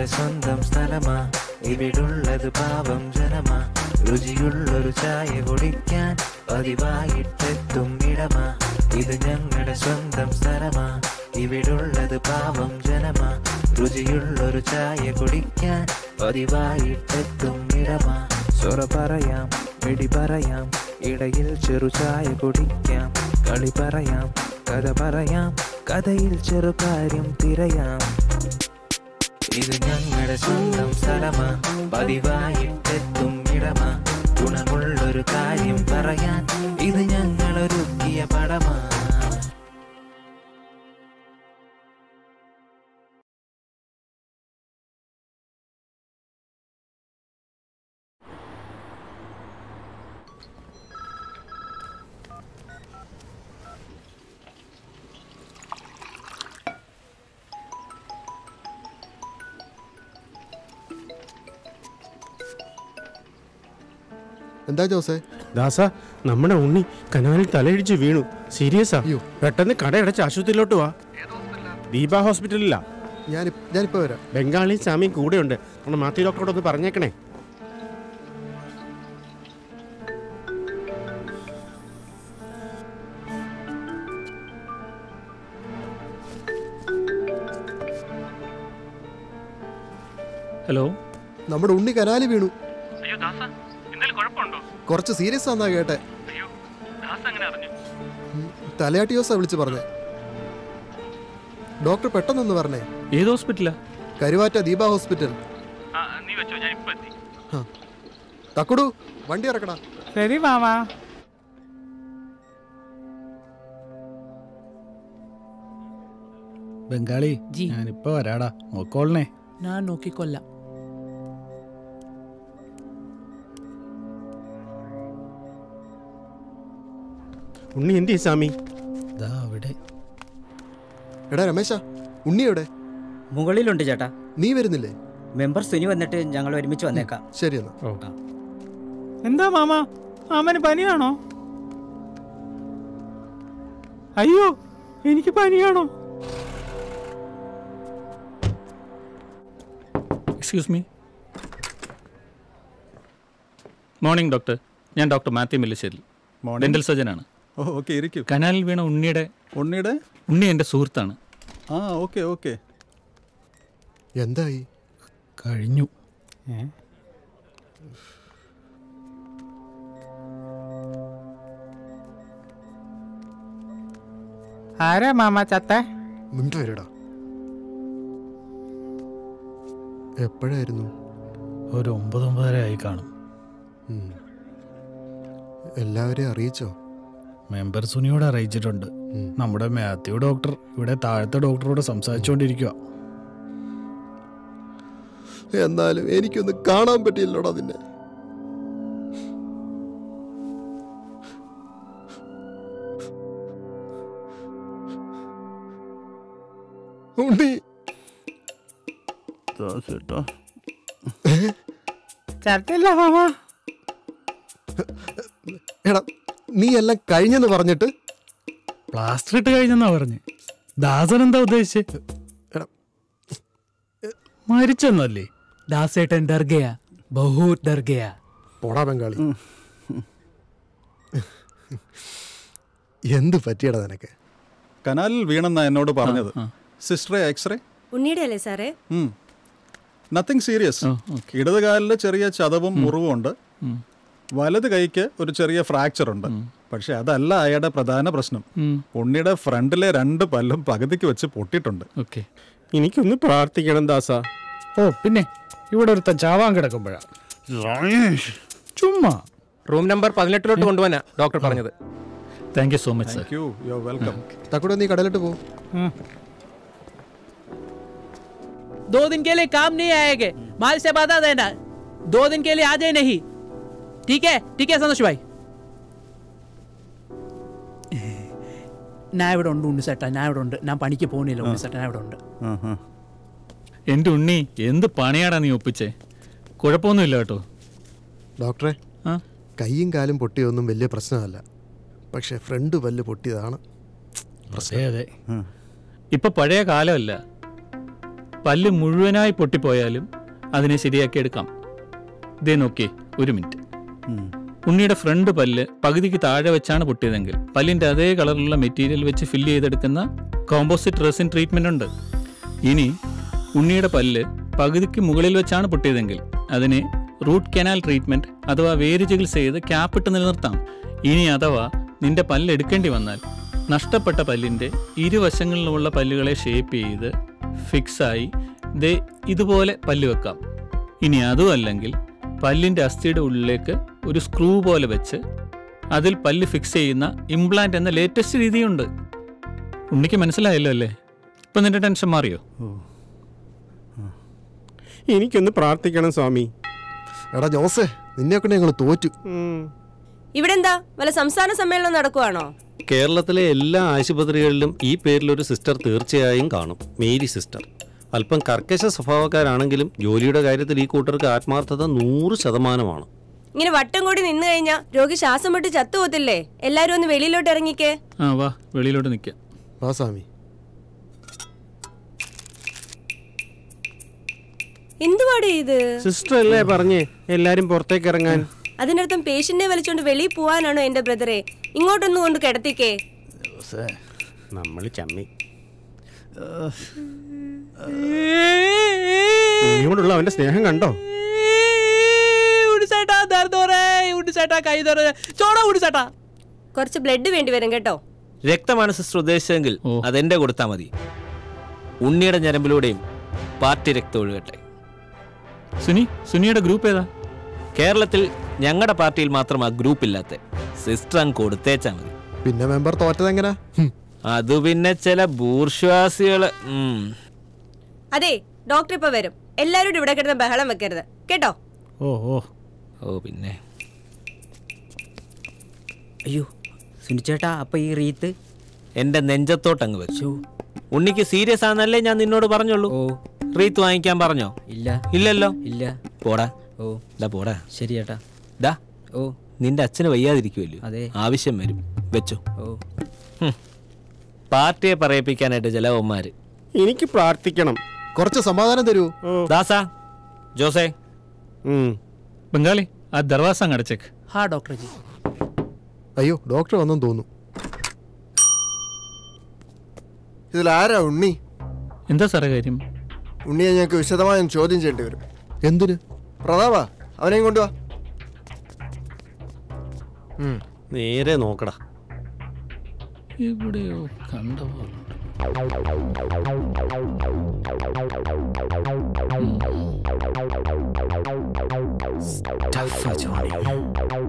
ഞങ്ങളുടെ സ്വന്തം സ്ഥലമാ ഇവിടുള്ളത് പാവം ജനമാ രുചിയുള്ളൊരു ചായ കുടിക്കാൻ പതിവായിട്ടെത്തും ഇടമാ ഇത് ഞങ്ങളുടെ സ്വന്തം സ്ഥലമാ ഇവിടുള്ളത് പാവം ജനമാ രുചിയുള്ളൊരു ചായ കുടിക്കാൻ പതിവായിട്ടെത്തും ഇടമാ സൊറ പറയാം വെടി പറയാം ഇടയിൽ ചെറു ചായ കുടിക്കാം കളി പറയാം കഥ പറയാം കഥയിൽ ചെറുകാര്യം തിരയാം ഇത് ഞങ്ങളുടെ സ്വന്തം സ്ഥലമാ പതിവായിട്ടെത്തും ഇടമാ ഗുണമുള്ളൊരു കാര്യം പറയാൻ ഇത് ഞങ്ങളൊരുക്കിയ പടമാ എന്താ ജോസേ ദാസ നമ്മുടെ ഉണ്ണി കനാലിൽ തലയിടിച്ച് വീണു സീരിയസാ അയ്യോ. പെട്ടെന്ന് കടയടച്ച് ആശുപത്രിയിലോട്ട് വാ ദീപ ഹോസ്പിറ്റലിലാ ഞാൻ ഞാനിപ്പോ വരാം ബംഗാളി സ്വാമിയും കൂടെയുണ്ട് നമ്മുടെ മാത്യു ഡോക്ടറോട് ഒന്ന് പറഞ്ഞേക്കണേ ഹലോ നമ്മുടെ ഉണ്ണി കനാലി വീണു അയ്യോ ദാസ എന്തെങ്കിലും കുഴപ്പമുണ്ടോ കുറച്ച് സീരിയസ് ആന്നാ കേട്ടെ അയ്യോ ദാസ അങ്ങനെ അറിഞ്ഞു തലയാട്ടി ജോസാ വിളിച്ച് പറഞ്ഞേ ഡോക്ടർ പെട്ടെന്നൊന്ന് പറഞ്ഞേ ഏത് ഹോസ്പിറ്റലാ കരുവാറ്റ ദീപ ഹോസ്പിറ്റൽ ആ നീ വെച്ചോ ഞാൻ ഇപ്പൊ എത്തി തക്കുടു വണ്ടി ഇറക്കടാ ശരി മാമാ ബംഗാളി ജി. ഞാനിപ്പോ വരാടാ നോക്കോളണേ ഞാൻ നോക്കിക്കൊല്ലാം ഉണ്ണി എന്തി സ്വാമി ദാ അവിടെ എടാ രമേശ ഉണ്ണി എവിടെ മുകളിലുണ്ട് ചേട്ടാ നീ വരുന്നില്ലേ മെമ്പർ സുനി വന്നിട്ട് ഞങ്ങൾ ഒരുമിച്ച് വന്നേക്കാം ശരി എന്നാ എന്താ മാമാ മാമന് പനിയാണോ അയ്യോ എനിക്ക് പനിയാണോ എക്സ്ക്യൂസ് മീ മോർണിംഗ് ഡോക്ടർ ഞാൻ ഡോക്ടർ മാത്യു മില്ലശ്ശേരി ഡെന്റൽ സർജനാണ് ഓ ഓക്കെ ഇരിക്കൂ കനാലിൽ വീണ ഉണ്ണിയുടെ ഉണ്ണിയുടെ ഉണ്ണി എൻ്റെ സുഹൃത്താണ് ആ ഓക്കെ ഓക്കെ എന്തായി കഴിഞ്ഞു ആരാ മാമാ ചത്ത മിണ്ടടാ എപ്പോഴായിരുന്നു ഒരു ഒമ്പത് ഒമ്പതര ആയി കാണും ഉം. എല്ലാവരെയും അറിയിച്ചോ മെമ്പർ സുനിയോട് അറിയിച്ചിട്ടുണ്ട് ഉം. നമ്മുടെ മാത്യു ഡോക്ടർ ഇവിടെ താഴത്തെ ഡോക്ടറോട് സംസാരിച്ചുകൊണ്ടിരിക്കുക എന്നാലും എനിക്കൊന്ന് കാണാൻ പറ്റിയില്ലടാ നിന്നെ ഉണ്ണി ചത്തില്ല മാമാ എടാ നീ എല്ലാം കഴിഞ്ഞെന്ന് പറഞ്ഞിട്ട് പ്ലാസ്റ്റർ ഇട്ട് കഴിഞ്ഞെന്നാ പറഞ്ഞ് ദാസൻ എന്താ ഉദ്ദേശിച്ചത് എടാ മരിച്ചെന്നല്ലേ ദാസേട്ടൻ ഡർ ഗയാ ബഹുത് ഡർ ഗയാ പോടാ ബംഗാളി എന്ത് പറ്റിയടാ നിനക്ക് കനാലിൽ വീണെന്നാ എന്നോട് പറഞ്ഞത് സിസ്റ്ററെ എക്സ്റേ ഉണ്ണിയുടെ അല്ലേ സാറേ നത്തിങ് സീരിയസ് ഓ, okay. ഇടത് കാലിൽ ചെറിയ ചതവും മുറിവും ഉണ്ട് വലത് കൈക്ക് ഒരു ചെറിയ ഫ്രാക്ചർ ഉണ്ട് പക്ഷെ അതല്ല അയാളുടെ പ്രധാന പ്രശ്നം ഉണ്ണിയുടെ ഫ്രണ്ടിലെ രണ്ട് പല്ലും പകുതിക്ക് വെച്ച് പൊട്ടിയിട്ടുണ്ട് ഓക്കെ എനിക്കൊന്ന് പ്രാർത്ഥിക്കണം ദാസ ഓ പിന്നെ ഇവിടെ ഒരുത്തൻ ചാവാൻ കിടക്കുമ്പോഴാ ചുമ്മാ റൂം നമ്പർ പതിനെട്ടിലോട്ട് കൊണ്ടുപോകാനാ ഡോക്ടർ പറഞ്ഞത് thank you so much sir thank you you welcome തക്കൂടെ നീ കടലിട്ട് പോ दो दिन के लिए काम नहीं आएंगे माल से बता देना दो दिन के लिए आ जाए नहीं ठीक है ठीक है സന്തോഷ് ഭായ് ഞാൻ ഇവിടെ ഉണ്ട് ഉണ്ണിസേട്ടാ ഞാൻ ഇവിടെ ഉണ്ട് ഞാൻ പണിക്ക് പോകുന്നില്ല ഉണ്ണിസേട്ടാ ഞാൻ ഇവിടെ ഉണ്ട് എൻ്റെ ഉണ്ണി എന്ത് പണിയാടാ നീ ഒപ്പിച്ചേ കുഴപ്പമൊന്നുമില്ല കേട്ടോ ഡോക്ടറെ ആ കൈയും കാലും പൊട്ടിയൊന്നും വലിയ പ്രശ്നമല്ല പക്ഷെ ഫ്രണ്ട് പല്ല് പൊട്ടിയതാണ് അതെ അതെ ഇപ്പൊ പഴയ കാലമല്ല പല്ല് മുഴുവനായി പൊട്ടിപ്പോയാലും അതിനെ ശരിയാക്കി എടുക്കാം ഇതേ നോക്കിയേ ഒരു മിനിറ്റ് ഉണ്ണിയുടെ ഫ്രണ്ട് പല്ല് പകുതിക്ക് താഴെ വെച്ചാണ് പൊട്ടിയതെങ്കിൽ പല്ലിന്റെ അതേ കളറിലുള്ള മെറ്റീരിയൽ വെച്ച് ഫില്ല് ചെയ്തെടുക്കുന്ന കോമ്പോസിറ്റ് റെസിൻ ട്രീറ്റ്മെന്റ് ഉണ്ട് ഇനി ഉണ്ണിയുടെ പല്ല് പകുതിക്ക് മുകളിൽ വെച്ചാണ് പൊട്ടിയതെങ്കിൽ അതിനെ റൂട്ട് കനാൽ ട്രീറ്റ്മെന്റ് അഥവാ വേര് ചികിത്സ ചെയ്ത് ക്യാപ്പിട്ട് നിലനിർത്താം ഇനി അഥവാ നിന്റെ പല്ല് എടുക്കേണ്ടി വന്നാൽ നഷ്ടപ്പെട്ട പല്ലിന്റെ ഇരുവശങ്ങളിലുമുള്ള പല്ലുകളെ ഷേപ്പ് ചെയ്ത് ഫിക്സായി ദേ ഇതുപോലെ പല്ല് വെക്കാം ഇനി അതും അല്ലെങ്കിൽ പല്ലിന്റെ അസ്ഥിയുടെ ഉള്ളിലേക്ക് ഒരു സ്ക്രൂ പോലെ വെച്ച് അതിൽ പല്ല് ഫിക്സ് ചെയ്യുന്ന ഇംപ്ലാന്റ് എന്ന ലേറ്റസ്റ്റ് രീതിയുണ്ട് ഉണ്ണിക്ക് മനസ്സിലായല്ലോ അല്ലേ ഇപ്പൊ നിന്റെ ടെൻഷൻ മാറിയോ എനിക്കൊന്ന് പ്രാർത്ഥിക്കണം സ്വാമി എടാ ജോസേ നിന്നെയൊക്കെ ഞങ്ങൾ തോറ്റു ഇവിടെ എന്താ വല്ല സംസ്ഥാന സമ്മേളനം നടക്കുവാണോ കേരളത്തിലെ എല്ലാ ആശുപത്രികളിലും ഈ പേരിലൊരു സിസ്റ്റർ തീർച്ചയായും കാണും മേരി സിസ്റ്റർ അല്പം കർക്കശ സ്വഭാവക്കാരാണെങ്കിലും ജോലിയുടെ കാര്യത്തിൽ ഈ കൂട്ടർക്ക് ആത്മാർത്ഥത നൂറ് ശതമാനമാണ് ഇങ്ങനെ വട്ടം കൂടി നിന്ന് കഴിഞ്ഞാ രോഗി ശ്വാസം വിട്ട് ചത്തുപോത്തില്ലേ എല്ലാരും ഒന്ന് വെളിയിലോട്ട് ഇറങ്ങിക്കേ ആ വാ വെളിയിലോട്ട് നിൽക്കാം വാ സ്വാമി എന്തുവാടേ ഇത് സിസ്റ്റർ അല്ലേ പറഞ്ഞേ എല്ലാരും പുറത്തേക്ക് ഇറങ്ങാൻ അതിനർത്ഥം പേഷ്യന്റിനെ വലിച്ചോണ്ട് വെളിയിൽ പോവാനാണോ എന്റെ ബ്രദറെ ഇങ്ങോട്ടൊന്ന് കൊണ്ട് കിടത്തിക്കേ നമ്മൾ ചമ്മി ഇനിയോടുള്ള അവന്റെ സ്നേഹം കണ്ടോ ഉടിസേട്ടാ ദർദ് ഹോ रहा है ഉടിസേട്ടാ കൈ ദർദ് ചോടാ ഉടിസേട്ടാ കുറച്ച് ബ്ലഡ് വേണ്ടി വരും കേട്ടോ രക്തമാണ് സിസ്റ്റർ ഉദ്ദേശിച്ചതെങ്കിൽ അതെന്റെ കൊടുത്താൽ മതി ഉണ്ണിയുടെ ഞരമ്പിലൂടെയും പാർട്ടി രക്തം ഒഴുകട്ടെ സുനി സുനിയുടെ ഗ്രൂപ്പ് ഏതാ കേരളത്തിൽ ഞങ്ങളുടെ പാർട്ടിയിൽ മാത്രം ആ ഗ്രൂപ്പ് ഇല്ലാത്ത സിസ്റ്റർ അങ്ങ് കൊടുത്തേച്ചാ മതി പിന്നെ മെമ്പർ തോറ്റതെങ്ങനാ അത് പിന്നെ ചില ബൂർഷ്വാസികള് ഉം. അതെ ഡോക്ടർ ഇപ്പൊ വരും എല്ലാവരും ഇവിടെ കിടന്ന് ബഹളം വെക്കരുത് കേട്ടോ ഓ ഓ ഓ പിന്നെ അയ്യോ സുനിച്ചേട്ടാ അപ്പൊ ഈ റീത്ത് എന്റെ നെഞ്ചത്തോട്ട് അങ്ങ് വെച്ചു ഉണ്ണിക്ക് സീരിയസ് ആണെന്നല്ലേ ഞാൻ നിന്നോട് പറഞ്ഞുള്ളൂ റീത്ത് വാങ്ങിക്കാൻ പറഞ്ഞോ ഇല്ല ഇല്ലല്ലോ ഇല്ല പോടാ ഓ ദാ പോടാ ശരി ചേട്ടാ ദാ ഓ നിന്റെ അച്ഛന് വയ്യാതിരിക്കുമല്ലോ അതെ. ആവശ്യം വരും വെച്ചോ ഓ ഹും. പാർട്ടിയെ പറയിപ്പിക്കാനായിട്ട് ചിലവന്മാര് എനിക്ക് പ്രാർത്ഥിക്കണം കുറച്ച് സമാധാനം തരൂ ദാസാ ജോസേ ബംഗാളി ആ ദർവാസ അങ്ങ് അടച്ചേക്ക് हाँ डॉक्टर जी അയ്യോ ഡോക്ടർ വന്നെന്ന് തോന്നുന്നു ഇതിലാരാ ഉണ്ണി എന്താ സാറേ കാര്യം ഉണ്ണിയെ ഞങ്ങൾക്ക് വിശദമായും ചോദ്യം ചെയ്യേണ്ടി വരും എന്തിന് പ്രതാപാ അവനെയും കൊണ്ടുവാ നേരെ നോക്കടാ എവിടെയോ കണ്ട പോലെ Tough for Johnny.